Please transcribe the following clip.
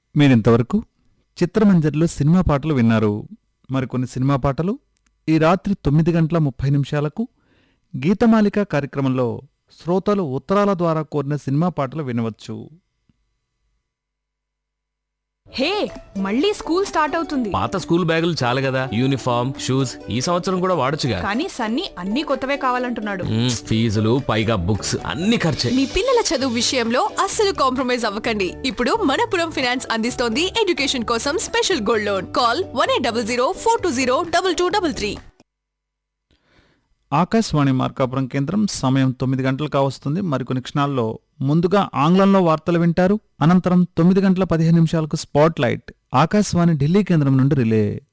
మీరింతవరకు చిత్రమంజరిలో సినిమా పాటలు విన్నారు మరికొన్ని సినిమా పాటలు ఈ రాత్రి తొమ్మిది గంటల ముప్పై నిమిషాలకు గీతమాలిక కార్యక్రమంలో శ్రోతలు ఉత్తరాల ద్వారా కోరిన సినిమా పాటలు వినవచ్చు హే మళ్ళీ స్కూల్ స్టార్ట్ అవుతుంది పాత స్కూల్ బ్యాగులు చాలు కదా యూనిఫామ్ షూస్ ఈ సంవత్సరం కూడా వాడొచ్చుగా కానీ సన్నీ అన్ని కొత్తవే కావాలంటున్నాడు మ్మ్, ఫీజులు పైగా బుక్స్ అన్ని ఖర్చే మీ పిల్లల చదువు విషయంలో అస్సలు కాంప్రమైజ్ అవ్వకండి ఇప్పుడు మనపురం ఫినాన్స్ అందిస్తోంది ఎడ్యుకేషన్ కోసం special gold loan call one eight double zero four two zero double two double three Akashvani Markapuram కేంద్రం సమయం తొమ్మిది గంటలు కావస్తుంది మరికొన్ని క్షణాల్లో ముందుగా ఆంగ్లంలో వార్తలు వింటారు అనంతరం తొమ్మిది గంటల పదిహేను నిమిషాలకు స్పాట్ లైట్ ఆకాశవాణి ఢిల్లీ కేంద్రం నుండి రిలే